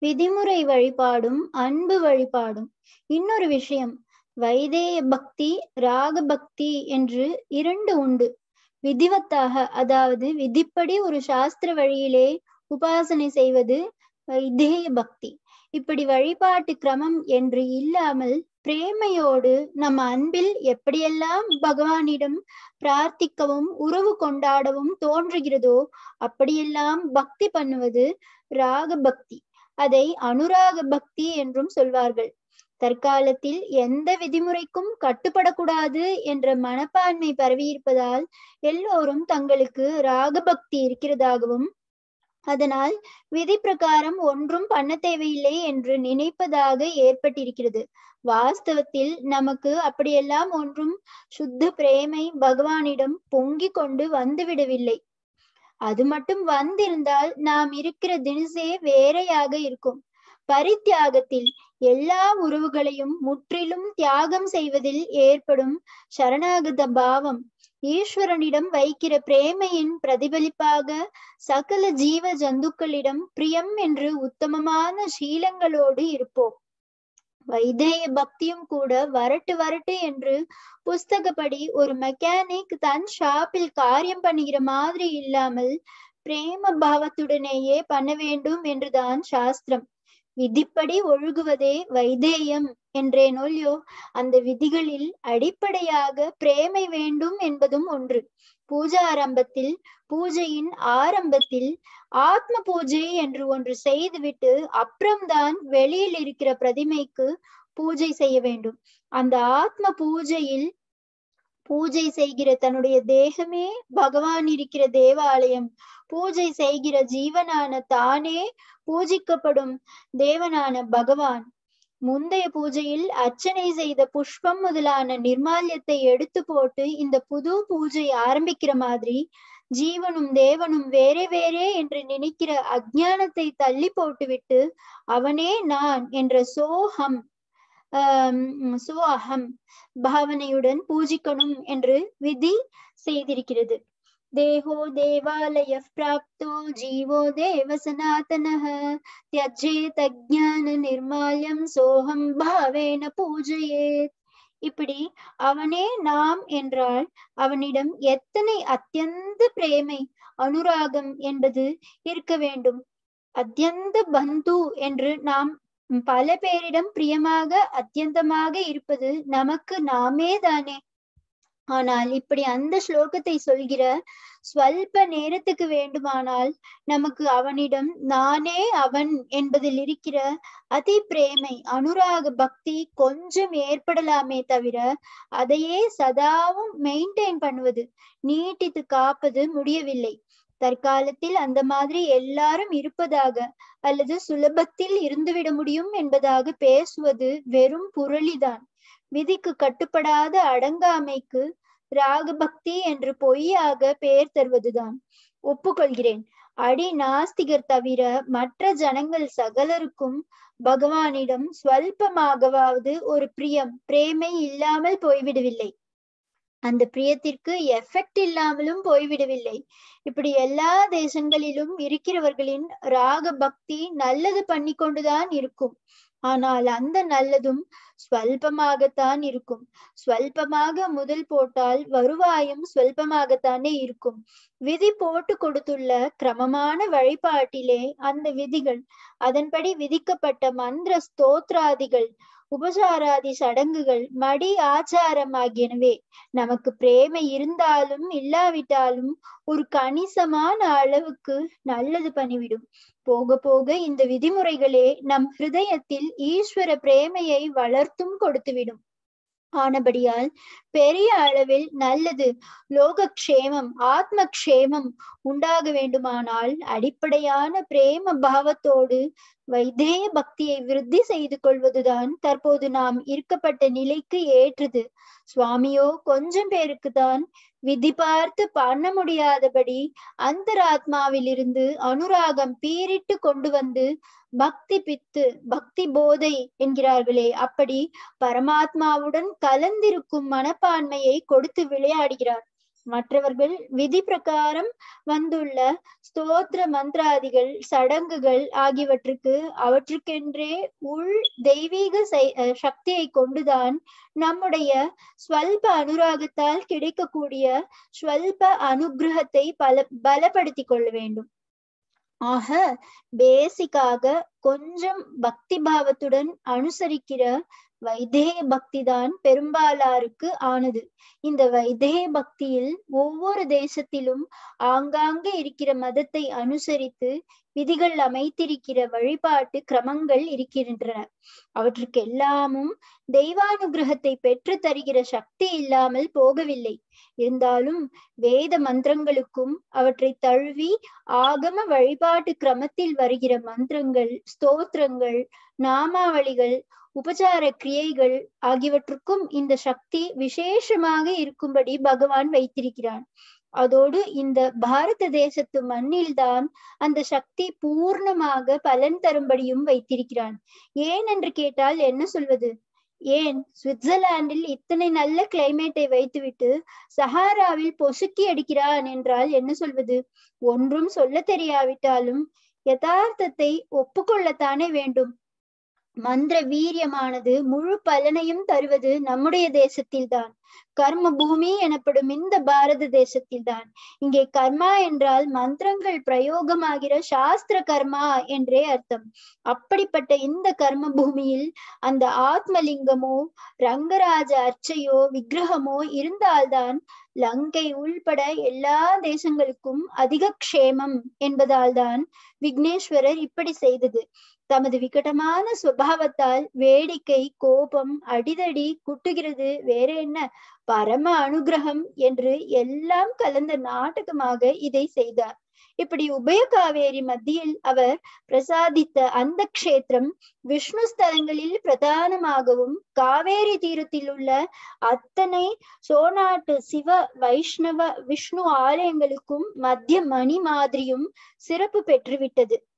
விதிமுறை வழிபாடும் அன்பு வழிபாடும் இன்னொரு விஷயம் வைதேய பக்தி ராக பக்தி என்று இரண்டு உண்டு விதிவத்தாக அதாவது விதிப்படி ஒரு சாஸ்திர வழியிலே உபாசனை செய்வது வைதேய பக்தி இப்படி வழிபாட்டு கிரமம் என்று இல்லாமல் பிரேமையோடு நம்ம அன்பில் எப்படியெல்லாம் பகவானிடம் பிரார்த்திக்கவும் உறவு கொண்டாடவும் தோன்றுகிறதோ அப்படியெல்லாம் பக்தி பண்ணுவது ராக பக்தி அதை அனுராக பக்தி என்றும் சொல்வார்கள் தற்காலத்தில் எந்த விதிமுறைக்கும் கட்டுப்படக்கூடாது என்ற மனப்பான்மை பரவியிருப்பதால் எல்லோரும் தங்களுக்கு ராகபக்தி இருக்கிறதாகவும் அதனால் விதி பிரகாரம் ஒன்றும் பண்ண தேவையில்லை என்று நினைப்பதாக ஏற்பட்டிருக்கிறது வாஸ்தவத்தில் நமக்கு அப்படியெல்லாம் ஒன்றும் சுத்த பிரேமை பகவானிடம் பொங்கி கொண்டு வந்துவிடவில்லை அது மட்டும் வந்திருந்தால் நாம் இருக்கிற தினசே வேறையாக இருக்கும் பரித்தியாகத்தில் எல்லா உறவுகளையும் முற்றிலும் தியாகம் செய்வதில் ஏற்படும் சரணாகத பாவம் ஈஸ்வரனிடம் வைக்கிற பிரேமையின் பிரதிபலிப்பாக சகல ஜீவ ஜந்துக்களிடம் பிரியம் என்று உத்தமமான சீலங்களோடு இருப்போம் வைதேய பக்தியும் கூட வரட்டு வரட்டு என்று புஸ்தகப்படி ஒரு மெக்கானிக் தன் ஷாப்பில் காரியம் பண்ணுகிற மாதிரி இல்லாமல் பிரேம பாவத்துடனேயே பண்ண வேண்டும் என்றுதான் சாஸ்திரம் விதிப்படி ஒழுகுவதே வைதேயம் என்றே நொல்லியோ அந்த விதிகளில் அடிப்படையாக பிரேமை வேண்டும் என்பதும் ஒன்று பூஜா ஆரம்பத்தில் பூஜையின் ஆரம்பத்தில் ஆத்ம பூஜை என்று ஒன்று செய்துவிட்டு அப்புறம்தான் வெளியில் இருக்கிற பிரதிமைக்கு பூஜை செய்ய வேண்டும் அந்த ஆத்ம பூஜையில் பூஜை செய்கிற தன்னுடைய தேகமே பகவான் இருக்கிற தேவாலயம் பூஜை செய்கிற ஜீவனான தானே பூஜிக்கப்படும் தேவனான பகவான் முந்தைய பூஜையில் அர்ச்சனை செய்த புஷ்பம் முதலான நிர்மால்யத்தை எடுத்து போட்டு இந்த புது பூஜை ஆரம்பிக்கிற மாதிரி ஜீவனும் தேவனும் வேறே வேறே என்று நினைக்கிற அஜானத்தை தள்ளி போட்டுவிட்டு அவனே நான் என்ற சோஹம் ஆஹ் சோ அகம் பாவனையுடன் பூஜிக்கணும் என்று விதி செய்திருக்கிறது தேகோ தேவாலய பிராப்தோ ஜீவோ தேவ சனாதனः தியஜேத் அஜ்ஞான நிர்மால்யம் சோகம் பாவேன பூஜையேத் இப்படி அவனே நாம் என்றால் அவனிடம் எத்தனை அத்தியந்த பிரேமை அனுராகம் என்பது இருக்க வேண்டும் அத்தியந்த பந்து என்று நாம் பல பேரிடம் பிரியமாக அத்தியந்தமாக இருப்பது நமக்கு நாமே தானே ஆனால் இப்படி அந்த ஸ்லோகத்தை சொல்கிற ஸ்வல்ப நேரத்துக்கு வேண்டுமானால் நமக்கு அவனிடம் நானே அவன் என்பதில் இருக்கிற அதி பிரேமை அனுராக பக்தி கொஞ்சம் ஏற்படலாமே தவிர அதையே சதாவும் மெயின்டைன் பண்ணுவது நீட்டித்து காப்பது முடியவில்லை தற்காலத்தில் அந்த மாதிரி எல்லாரும் இருப்பதாக அல்லது சுலபத்தில் இருந்துவிட முடியும் என்பதாக பேசுவது வெறும் புரளிதான் விதிக்கு கட்டுப்படாத அடங்காமைக்கு ராகபக்தி என்று பொய்யாக பெயர் தருவதுதான் ஒப்புக்கொள்கிறேன் அடி நாஸ்திகர் தவிர மற்ற ஜனங்கள் சகலருக்கும் பகவானிடம் ஸ்வல்பமாகவாவது ஒரு பிரியம் பிரேமை இல்லாமல் போய்விடவில்லை அந்த பிரியத்திற்கு எஃபெக்ட் இல்லாமலும் போய்விடவில்லை இப்படி எல்லா தேசங்களிலும் இருக்கிறவர்களின் ராக பக்தி நல்லது பண்ணி கொண்டுதான் இருக்கும் ஆனால் அந்த நல்லதும் ஸ்வல்பமாகத்தான் இருக்கும் ஸ்வல்பமாக முதல் போட்டால் வருவாயும் ஸ்வல்பமாகத்தானே இருக்கும் விதி போட்டு கொடுத்துள்ள கிரமமான வழிபாட்டிலே அந்த விதிகள் அதன்படி விதிக்கப்பட்ட மந்திர ஸ்தோத்ராதிகள் உபசாராதி சடங்குகள் மடி ஆச்சாரம் ஆகியனவே நமக்கு பிரேமை இருந்தாலும் இல்லாவிட்டாலும் ஒரு கணிசமான அளவுக்கு நல்லது பண்ணிவிடும் போக போக இந்த விதிமுறைகளே நம் ஹிருதயத்தில் ஈஸ்வர பிரேமையை வளர்த்தும் கொடுத்துவிடும் ஆனபடியால் பெரிய அளவில் நல்லது லோகக்ஷேமம் ஆத்ம க்ஷேமம் உண்டாக வேண்டுமானால் அடிப்படையான பிரேம பாவத்தோடு வைத்தேய பக்தியை விருத்தி செய்து கொள்வதுதான் தற்போது நாம் இருக்கப்பட்ட நிலைக்கு ஏற்றது சுவாமியோ கொஞ்சம் பேருக்குத்தான் விதி பார்த்து பண்ண முடியாதபடி அந்தராத்மாவிலிருந்து அனுராகம் பீரிட்டு கொண்டு வந்து பக்தி பித்து பக்தி போதை என்கிறார்களே அப்படி பரமாத்மாவுடன் கலந்திருக்கும் மனப்பான்மையை கொடுத்து விளையாடுகிறார் மற்றவர்கள் விதி பிரகாரம் வந்துள்ள ஸ்தோத்திர மந்திராதிகள் சடங்குகள் ஆகியவற்றுக்கு அவற்றுக்கென்றே உள் தெய்வீக சக்தியை கொண்டுதான் நம்முடைய ஸ்வல்ப அனுராகத்தால் கிடைக்கக்கூடிய ஸ்வல்ப அனுகிரகத்தை பல பலப்படுத்திக் கொள்ள வேண்டும் ஆக பேசிக்காக கொஞ்சம் பக்தி பாவத்துடன் அனுசரிக்கிற வைதேக பக்தி தான் பெரும்பாலாருக்கு ஆனது இந்த வைதேக பக்தியில் ஒவ்வொரு தேசத்திலும் ஆங்காங்கே இருக்கிற மதத்தை அனுசரித்து விதிகள் அமைத்திருக்கிற வழிபாட்டு கிரமங்கள் இருக்கின்றன அவற்றுக்கு எல்லாமும் தெய்வானுகிரகத்தை பெற்று தருகிற சக்தி இல்லாமல் போகவில்லை இருந்தாலும் வேத மந்திரங்களுக்கும் அவற்றை தழுவி ஆகம வழிபாட்டு கிரமத்தில் வருகிற மந்திரங்கள் ஸ்தோத்திரங்கள் நாமாவளிகள் உபசார கிரியைகள் ஆகியவற்றுக்கும் இந்த சக்தி விசேஷமாக இருக்கும்படி பகவான் வைத்திருக்கிறான் அதோடு இந்த பாரத தேசத்து மண்ணில்தான் அந்த சக்தி பூர்ணமாக பலன் தரும்படியும் வைத்திருக்கிறான் ஏன் என்று கேட்டால் என்ன சொல்வது ஏன் சுவிட்சர்லாந்தில் இத்தனை நல்ல கிளைமேட்டை வைத்துவிட்டு சஹாராவில் பொசுக்கி அடிக்கிறான் என்றால் என்ன சொல்வது ஒன்றும் சொல்ல தெரியாவிட்டாலும் யதார்த்தத்தை ஒப்புக்கொள்ளத்தானே வேண்டும் மந்திர வீரியமானது முழு பலனையும் தருவது நம்முடைய தேசத்தில்தான் கர்ம பூமி எனப்படும் இந்த பாரத தேசத்தில்தான் இங்கே கர்மா என்றால் மந்திரங்கள் பிரயோகமாகிற சாஸ்திர கர்மா என்றே அர்த்தம் அப்படிப்பட்ட இந்த கர்ம பூமியில் அந்த ஆத்மலிங்கமோ ரங்கராஜ அர்ச்சையோ விக்கிரகமோ இருந்தால்தான் லங்கை உள்பட எல்லா தேசங்களுக்கும் அதிக க்ஷேமம் என்பதால் தான் விக்னேஸ்வரர் இப்படி செய்தது தமது விகடமான சுபாவத்தால் வேடிக்கை கோபம் அடிதடி குட்டுகிறது வேற என்ன பரம அனுகிரகம் என்று எல்லாம் கலந்த நாடகமாக இதை செய்தார் இப்படி உபய காவேரி மத்தியில் அவர் பிரசாதித்த அந்த க்ஷேத்திரம் விஷ்ணு ஸ்தலங்களில் பிரதானமாகவும் காவேரி தீரத்தில் உள்ள அத்தனை சோனாட்டு சிவ வைஷ்ணவ விஷ்ணு ஆலயங்களுக்கும் மத்திய மணி மாதிரியும் சிறப்பு பெற்றுவிட்டது